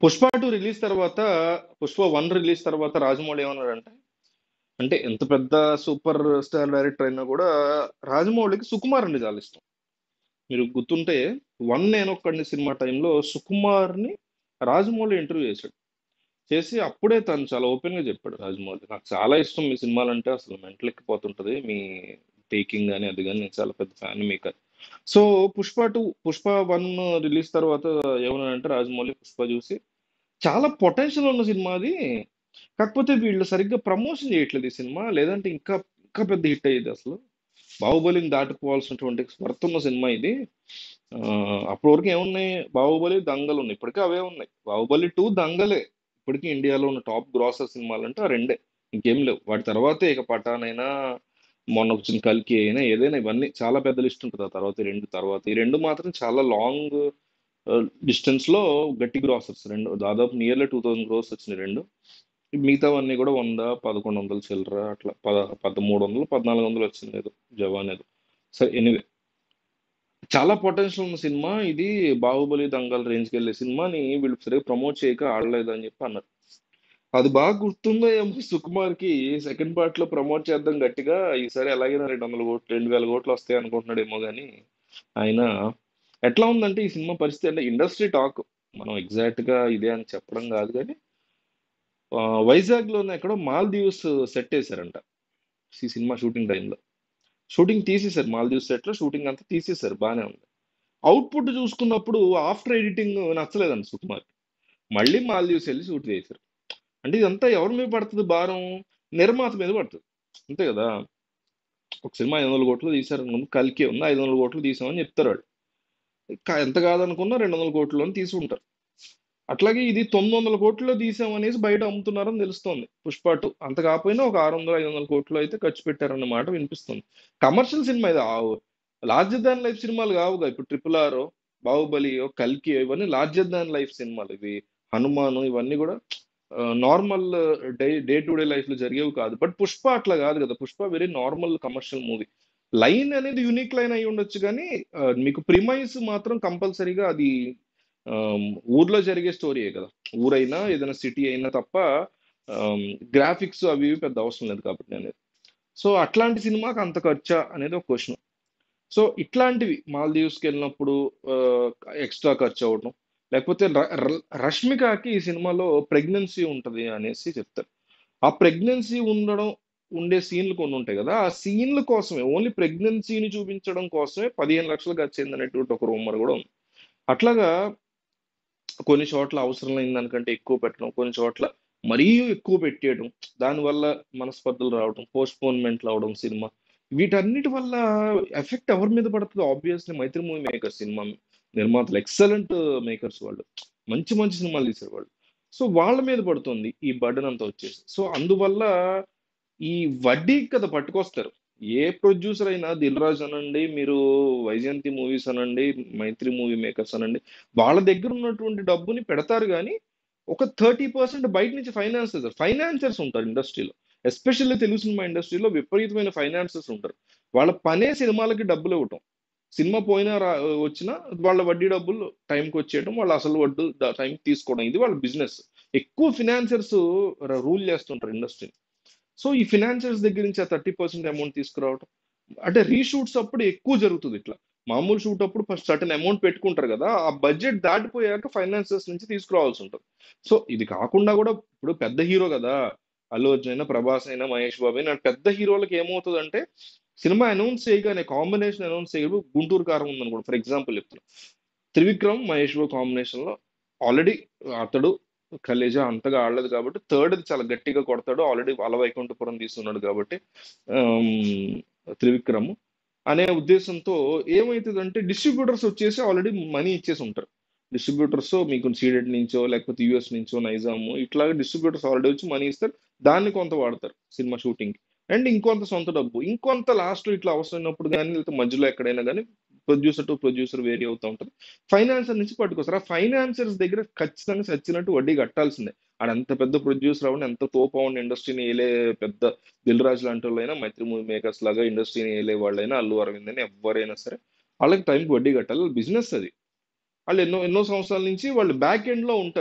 Pushpa two release తర్వాత Pushpa one release తర్వాత రాజమౌళి ఏమన్నాడంటే అంటే ఎంత పెద్ద సూపర్ స్టార్ డైరెక్టర్ అయినా కూడా రాజమౌళికి సుకుమార్ అంటే చాలా ఇష్టం మీరు గుర్తుంటే వన్ నేను ఒక్కడిని సినిమా టైంలో సుకుమార్ని రాజమౌళి ఇంటర్వ్యూ చేశాడు చేసి అప్పుడే తను చాలా ఓపెన్ గా చెప్పాడు రాజమౌళి నాకు చాలా ఇష్టం మీ సినిమాలంటే అసలు మెంటల్ ఎక్కిపోతుంటది మీ టేకింగ్ కానీ అది కానీ నేను చాలా పెద్ద ఫ్యాన్ మీకు so Pushpa two Pushpa one release తర్వాత ఏమన్నాడంటే రాజమౌళి పుష్ప చూసి చాలా పొటెన్షియల్ ఉన్న సినిమా అది కాకపోతే వీళ్ళు సరిగ్గా ప్రమోషన్ చేయట్లేదు ఈ సినిమా లేదంటే ఇంకా ఇంకా పెద్ద హిట్ అయ్యేది అసలు బాహుబలిని దాటుకోవాల్సినటువంటి వర్త్ ఉన్న సినిమా ఇది ఆ, అప్పటి వరకు ఏమున్నాయి బాహుబలి దంగలు ఉన్నాయి ఇప్పటికే అవే ఉన్నాయి బాహుబలి టూ దంగలే ఇప్పటికీ ఇండియాలో ఉన్న టాప్ గ్రాసర్ సినిమాలు అంటే ఆ రెండే ఇంకేం లేవు వాటి తర్వాతే ఇక పఠాన్ అయినా మొన్న వచ్చిన కల్కి అయినా ఏదైనా ఇవన్నీ చాలా పెద్ద లిస్ట్ ఉంటుంది ఆ తర్వాత ఈ రెండు తర్వాత ఈ రెండు మాత్రం చాలా లాంగ్ డిస్టెన్స్ లో గట్టి గ్రాసర్స్ రెండు దాదాపు నియర్లీ టూ థౌసండ్ క్రోర్స్ వచ్చినాయి రెండు మిగతావన్నీ కూడా వంద పదకొండు వందలు చిల్లర అట్లా పద పదమూడు వందలు పద్నాలుగు వందలు వచ్చింది ఏదో జవాన్ ఏదో సరే ఎనివే చాలా పొటెన్షియల్ ఉన్న సినిమా ఇది బాహుబలి దంగల్ రేంజ్కి వెళ్ళే సినిమాని వీళ్ళు సరిగ్గా ప్రమోట్ చేయక ఆడలేదు అని చెప్పి అన్నారు అది బాగా గుర్తుందో ఏమో సుకుమార్ కి సెకండ్ పార్ట్ లో ప్రమోట్ చేద్దాం గట్టిగా ఈసారి ఎలాగైనా రెండు వందల కోట్లు రెండు వేల కోట్లు వస్తాయి అనుకుంటున్నాడేమో కానీ ఆయన ఎట్లా ఉందంటే ఈ సినిమా పరిస్థితి అంటే ఇండస్ట్రీ టాక్ మనం ఎగ్జాక్ట్ గా ఇదే అని చెప్పడం కాదు కానీ ఆ, వైజాగ్ లోనే ఎక్కడో మాల్దీవ్స్ సెట్ వేశారంట ఈ సినిమా షూటింగ్ టైంలో షూటింగ్ తీసేశారు మాల్దీవ్స్ సెట్ లో షూటింగ్ అంతా తీసేశారు బాగానే ఉంది అవుట్పుట్ చూసుకున్నప్పుడు ఆఫ్టర్ ఎడిటింగ్ నచ్చలేదండి సుకుమార్ మళ్ళీ మాల్దీవ్స్ వెళ్ళి షూట్ చేశారు అంటే ఇదంతా ఎవరి మీద పడుతుంది భారం నిర్మాత మీద పడుతుంది అంతే కదా ఒక సినిమా ఐదు వందల కోట్లు తీశారు అనుకుంటే కలికి ఉంది ఐదు వందల కోట్లు తీసామని చెప్తారు వాళ్ళు కా- ఎంత కాదనుకున్నా రెండు వందల కోట్లు అని తీసుకుంటారు అట్లాగే ఇది తొమ్మిది వందల కోట్లలో తీసామనేసి బయట అమ్ముతున్నారని తెలుస్తోంది పుష్ప టూ అంత కాకపోయినా ఒక ఆరు వందల ఐదు వందల కోట్లు అయితే ఖర్చు పెట్టారన్న మాట వినిపిస్తుంది కమర్షియల్ సినిమా ఇది లార్జర్ దాన్ లైఫ్ సినిమాలు కావుగా ఇప్పుడు ట్రిపుల్ ఆర్ బాహుబలి కల్కి ఇవన్నీ లార్జర్ దాన్ లైఫ్ సినిమాలు ఇవి హనుమాన్ ఇవన్నీ కూడా normal day day to day life లో జరిగేవి కాదు బట్ పుష్ప అట్లా కాదు కదా Pushpa very normal commercial movie line అనేది యూనిక్ లైన్ అయి ఉండొచ్చు కానీ ఆ, మీకు ప్రిమైస్ మాత్రం కంపల్సరీగా అది ఆమ్, ఊర్లో జరిగే స్టోరీయే కదా ఊరైనా ఏదైనా సిటీ అయినా తప్ప గ్రాఫిక్స్ అవి ఇవి పెద్ద అవసరం లేదు కాబట్టి అనేది సో అట్లాంటి సినిమాకి అంత ఖర్చా అనేది ఒక క్వశ్చన్ సో ఇట్లాంటివి మాల్దీవ్స్కి వెళ్ళినప్పుడు ఎక్స్ట్రా ఖర్చు అవ్వడం లేకపోతే ర- ర- రష్మికకి ఈ సినిమాలో ప్రెగ్నెన్సీ ఉంటది అనేసి చెప్తారు ఆ ప్రెగ్నెన్సీ ఉండడం ఉండే సీన్లు కొన్ని ఉంటాయి కదా ఆ సీన్ల కోసమే ఓన్లీ ప్రెగ్నెన్సీని చూపించడం కోసమే పదిహేను లక్షలు ఖర్చు అయింది అనేటువంటి ఒక రూమర్ కూడా ఉంది అట్లాగా కొన్ని చోట్ల అవసరం లేని దానికంటే ఎక్కువ పెట్టడం కొన్ని చోట్ల మరీ ఎక్కువ పెట్టేయడం దానివల్ల మనస్పర్ధలు రావడం పోస్ట్పోన్మెంట్లు అవడం సినిమా వీటన్నిటి వల్ల ఎఫెక్ట్ ఎవరి మీద పడుతుంది obviously Mythri movie makers cinema నిర్మాతలు ఎక్సలెంట్ మేకర్స్ వాళ్ళు మంచి మంచి సినిమాలు తీశారు వాళ్ళు సో వాళ్ళ మీద పడుతుంది ఈ బర్డన్ అంతా వచ్చేసి సో అందువల్ల ఈ వడ్డీ కదా పట్టుకొస్తారు ఏ ప్రొడ్యూసర్ అయినా దిల్ రాజు అనండి మీరు వైజయంతి మూవీస్ అనండి మైత్రి మూవీ మేకర్స్ అనండి వాళ్ళ దగ్గర ఉన్నటువంటి డబ్బుని పెడతారు కానీ ఒక థర్టీ పర్సెంట్ బయట నుంచి ఫైనాన్సర్స్ ఫైనాన్సర్స్ ఉంటారు ఇండస్ట్రీలో ఎస్పెషల్లీ తెలుగు సినిమా ఇండస్ట్రీలో విపరీతమైన ఫైనాన్సర్స్ ఉంటారు వాళ్ళ పనే సినిమాలకి డబ్బులు ఇవ్వటం సినిమా పోయినా రా వచ్చినా వాళ్ళ వడ్డీ డబ్బులు టైంకి వచ్చేయడం వాళ్ళ అసలు వడ్డు టైం తీసుకోవడం ఇది వాళ్ళ బిజినెస్ ఎక్కువ ఫినాన్సర్స్ రూల్ చేస్తుంటారు ఇండస్ట్రీని సో ఈ ఫినాన్షియల్స్ దగ్గర నుంచి ఆ థర్టీ పర్సెంట్ అమౌంట్ తీసుకురావడం అంటే రీషూట్స్ అప్పుడు ఎక్కువ జరుగుతుంది ఇట్లా మామూలు షూట్ అప్పుడు ఫస్ట్ సర్టన్ అమౌంట్ పెట్టుకుంటారు కదా ఆ బడ్జెట్ దాటిపోయాక ఫైనాన్సర్స్ నుంచి తీసుకురావాల్సి ఉంటుంది సో ఇది కాకుండా కూడా ఇప్పుడు పెద్ద హీరో కదా అల్లు అర్జున్ అయినా ప్రభాస్ అయినా మహేష్ బాబు అయినా పెద్ద హీరోలకి ఏమవుతుంది అంటే సినిమా అనౌన్స్ చేయగానే కాంబినేషన్ అనౌన్స్ చేయడం గుంటూరు కారం ఉందని కూడా ఫర్ ఎగ్జాంపుల్ చెప్తున్నా త్రివిక్రమ్ మహేష్ బాబు కాంబినేషన్ లో ఆల్రెడీ అతడు కలేజా అంతగా ఆడలేదు కాబట్టి థర్డ్ చాలా గట్టిగా కొడతాడు ఆల్రెడీ వాళ్ళ వైకుంఠపురం తీస్తున్నాడు కాబట్టి ఆమ్, త్రివిక్రమ్ అనే ఉద్దేశంతో ఏమవుతుందంటే డిస్ట్రిబ్యూటర్స్ వచ్చేసి ఆల్రెడీ మనీ ఇచ్చేసి ఉంటారు డిస్ట్రిబ్యూటర్స్ మీకు సీడెడ్ నుంచో లేకపోతే యుఎస్ నుంచో నైజాము ఇట్లాగే డిస్ట్రిబ్యూటర్స్ ఆల్రెడీ వచ్చి మనీ ఇస్తారు దాన్ని కొంత వాడతారు సినిమా షూటింగ్ అండ్ ఇంకొంత సొంత డబ్బు ఇంకొంత లాస్ట్ లో ఇట్లా అవసరమైనప్పుడు కానీ లేకపోతే మధ్యలో ఎక్కడైనా కానీ ప్రొడ్యూసర్ టు ప్రొడ్యూసర్ వేరీ అవుతూ ఉంటుంది ఫైనాన్సర్ నుంచి పట్టుకొస్తారు ఆ ఫైనాన్సర్స్ దగ్గర ఖచ్చితంగా చచ్చినట్టు వడ్డీ కట్టాల్సిందే ఆడ ఎంత పెద్ద ప్రొడ్యూసర్ అవ్వండి ఎంత తోప ఉండి ఇండస్ట్రీని ఏలే పెద్ద దిల్ రాజు లాంటి వాళ్ళైనా మైత్రి మూవీ మేకర్స్ లాగా ఇండస్ట్రీని ఏలే వాళ్ళైనా అల్లు అరవింద్ అయినా ఎవరైనా సరే వాళ్ళకి టైంకి వడ్డీ కట్టాలి బిజినెస్ అది వాళ్ళు ఎన్నో ఎన్నో సంవత్సరాల నుంచి వాళ్ళు బ్యాక్ ఎండ్ లో ఉంటారు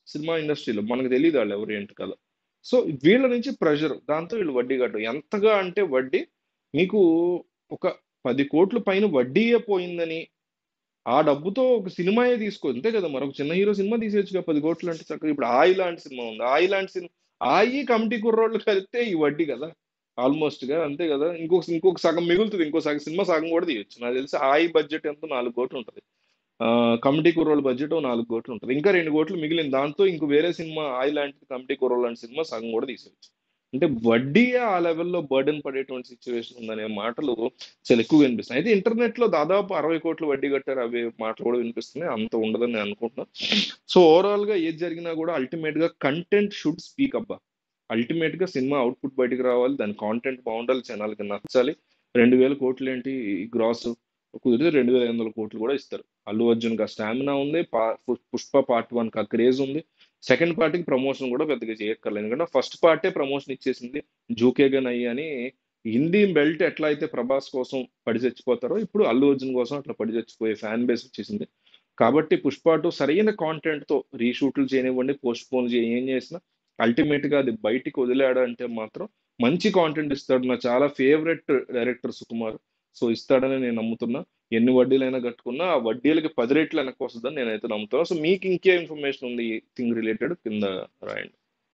సినిమా ఇండస్ట్రీలో మనకు తెలియదు వాళ్ళు ఎవరు ఏంటి కదా సో వీళ్ళ నుంచి ప్రెషర్ దాంతో వీళ్ళు వడ్డీ కట్టరు ఎంతగా అంటే వడ్డీ మీకు ఒక పది కోట్ల పైన వడ్డీయే పోయిందని ఆ డబ్బుతో ఒక సినిమాయే తీసుకో అంతే కదా మరొక చిన్న హీరో సినిమా తీసేయచ్చుగా పది కోట్లు అంటే చక్కగా ఇప్పుడు ఆయి లాంటి సినిమా ఉంది ఆయి లాంటి సినిమా ఆయి కమిటీ కుర్రోళ్ళు కలిపితే ఈ వడ్డీ కదా ఆల్మోస్ట్ గా అంతే కదా ఇంకొక ఇంకొక సగం మిగులుతుంది ఇంకో సగం సినిమా సగం కూడా తీయొచ్చు నాకు తెలిసి ఆయి బడ్జెట్ ఎంత నాలుగు కోట్లు ఉంటుంది కమిటీ కుర్రోళ్ళ బడ్జెట్ నాలుగు కోట్లు ఉంటుంది ఇంకా రెండు కోట్లు మిగిలిన దాంతో ఇంకో వేరే సినిమా ఆయి లాంటి కమిటీ కుర్రోళ్ళు లాంటి సినిమా సగం కూడా తీసేయచ్చు అంటే వడ్డీ ఆ లెవెల్లో బర్డెన్ పడేటువంటి సిచ్యువేషన్ ఉందనే మాటలు చాలా ఎక్కువ వినిపిస్తున్నాయి అయితే ఇంటర్నెట్ లో దాదాపు అరవై కోట్లు వడ్డీ కట్టారు అవి మాటలు కూడా వినిపిస్తున్నాయి అంత ఉండదని నేను అనుకుంటున్నాను సో ఓవరాల్ గా ఏది జరిగినా కూడా అల్టిమేట్ గా కంటెంట్ షుడ్ స్పీక్ అబ్బా అల్టిమేట్ గా సినిమా అవుట్పుట్ బయటికి రావాలి దాని కాంటెంట్ బాగుండాలి జనాలకి నచ్చాలి రెండు వేల కోట్లు ఏంటి గ్రాస్ కుదిరితే రెండు వేల ఐదు వందల కోట్లు కూడా ఇస్తారు అల్లు అర్జున్ గా స్టామినా ఉంది పా- పు- పుష్ప పార్ట్ వన్ కా క్రేజ్ ఉంది సెకండ్ పార్టీకి ప్రమోషన్ కూడా పెద్దగా చేయక్కర్లేదు ఎందుకంటే ఫస్ట్ పార్టే ప్రమోషన్ ఇచ్చేసింది జూకేగా నయ్యి అని హిందీ బెల్ట్ ఎట్లా అయితే ప్రభాస్ కోసం పడి చచ్చిపోతారో ఇప్పుడు అల్లు అర్జున్ కోసం అట్లా పడి చచ్చిపోయే ఫ్యాన్ బేస్ వచ్చేసింది కాబట్టి పుష్ప టూ సరైన కాంటెంట్ తో రీషూట్లు చేయనివ్వండి పోస్ట్ పోన్ చేయ ఏం చేసినా అల్టిమేట్ గా అది బయటికి వదిలాడంటే మాత్రం మంచి కాంటెంట్ ఇస్తాడు నా చాలా ఫేవరెట్ డైరెక్టర్ సుకుమార్ సో ఇస్తాడని నేను నమ్ముతున్నా ఎన్ని వడ్డీలైనా కట్టుకున్నా ఆ వడ్డీలకి పది రెట్లు వెనక్కి వస్తుందని నేనైతే నమ్ముతున్నా సో మీకు ఇంకే ఇన్ఫర్మేషన్ ఉంది ఈ థింగ్ రిలేటెడ్ కింద రాయండి